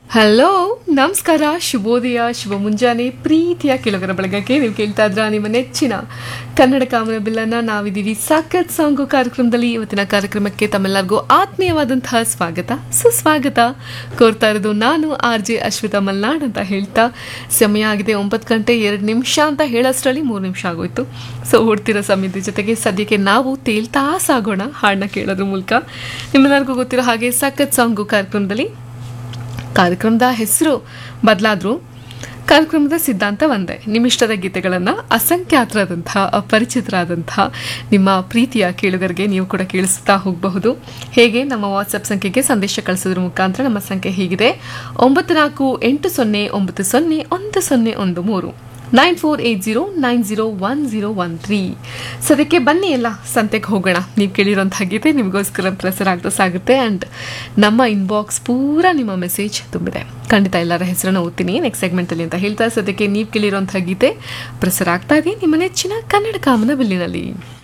hello ನಮಸ್ಕಾರ ಶುಭೋದಯ ಶುಭ ಮುಂಜಾನೆ ಪ್ರೀತಿಯ ಕೆಳಗರ ಬಳಗಕ್ಕೆ ನೀವು ಕೇಳ್ತಾ ಇದ್ರ ನಿಮ್ಮ ನೆಚ್ಚಿನ ಕನ್ನಡ ಕಾಮನ ಬಿಲ್ಲನ್ನ ನಾವಿದ್ದೀವಿ ಸಾಕತ್ ಸಾಂಗು ಕಾರ್ಯಕ್ರಮದಲ್ಲಿ ಇವತ್ತಿನ ಕಾರ್ಯಕ್ರಮಕ್ಕೆ ತಮ್ಮೆಲ್ಲರಿಗೂ ಆತ್ಮೀಯವಾದಂತಹ ಸ್ವಾಗತ ಸುಸ್ವಾಗತ ಕೋರ್ತಾ ಇರೋದು ನಾನು ಆರ್ ಜೆ ಅಶ್ವಿತಾ ಮಲ್ನಾಡ್ ಅಂತ ಹೇಳ್ತಾ ಸಮಯ ಆಗಿದೆ ಒಂಬತ್ತು ಗಂಟೆ ಎರಡು ನಿಮಿಷ ಅಂತ ಹೇಳೋಷ್ಟರಲ್ಲಿ ಮೂರು ನಿಮಿಷ ಆಗೋಯ್ತು ಸೊ ಓಡ್ತಿರೋ ಸಮಯದ ಜೊತೆಗೆ ಸದ್ಯಕ್ಕೆ ನಾವು ತೇಲ್ತಾ ಸಾಗೋಣ ಹಾಡನ್ನ ಕೇಳೋದ್ರ ಮೂಲಕ ನಿಮ್ಮೆಲ್ಲರಿಗೂ ಗೊತ್ತಿರೋ ಹಾಗೆ ಸಖತ್ ಸಾಂಗು ಕಾರ್ಯಕ್ರಮದಲ್ಲಿ ಕಾರ್ಯಕ್ರಮದ ಹೆಸರು ಬದಲಾದರೂ ಕಾರ್ಯಕ್ರಮದ ಸಿದ್ಧಾಂತ ಒಂದೇ ನಿಮ್ಮಿಷ್ಟದ ಗೀತೆಗಳನ್ನು ಅಸಂಖ್ಯಾತರಾದಂತಹ ಅಪರಿಚಿತರಾದಂತಹ ನಿಮ್ಮ ಪ್ರೀತಿಯ ಕೇಳುಗರಿಗೆ ನೀವು ಕೂಡ ಕೇಳಿಸ್ತಾ ಹೋಗಬಹುದು ಹೇಗೆ ನಮ್ಮ ವಾಟ್ಸಪ್ ಸಂಖ್ಯೆಗೆ ಸಂದೇಶ ಕಳಿಸೋದ್ರ ಮುಖಾಂತರ ನಮ್ಮ ಸಂಖ್ಯೆ ಹೀಗಿದೆ ಒಂಬತ್ತು ನಾಲ್ಕು ಎಂಟು ಸೊನ್ನೆ ಒಂಬತ್ತು ಸೊನ್ನೆ ಒಂದು ಸೊನ್ನೆ ಒಂದು ಮೂರು nine four eight zero nine zero one zero one three ಸದ್ಯಕ್ಕೆ ಬನ್ನಿ ಎಲ್ಲ ಸಂತೆಗೆ ಹೋಗೋಣ ನೀವು ಕೇಳಿರೋಂಥ ಗೀತೆ ನಿಮಗೋಸ್ಕರ ಪ್ರಸಾರ ಆಗ್ತಾ ಸಾಗುತ್ತೆ ಆ್ಯಂಡ್ ನಮ್ಮ ಇನ್ಬಾಕ್ಸ್ ಪೂರ ನಿಮ್ಮ ಮೆಸೇಜ್ ತುಂಬಿದೆ ಖಂಡಿತ ಎಲ್ಲರ ಹೆಸರನ್ನು ಓದ್ತೀನಿ ನೆಕ್ಸ್ಟ್ ಸೆಗ್ಮೆಂಟಲ್ಲಿ ಅಂತ ಹೇಳ್ತಾ ಸದ್ಯಕ್ಕೆ ನೀವು ಕೇಳಿರೋಂಥ ಗೀತೆ ಪ್ರಸಾರ ಆಗ್ತಾ ಇದೆ ನಿಮ್ಮ ನೆಚ್ಚಿನ ಕನ್ನಡ ಕಾಮನ ಬಿಲ್ಲಿನಲ್ಲಿ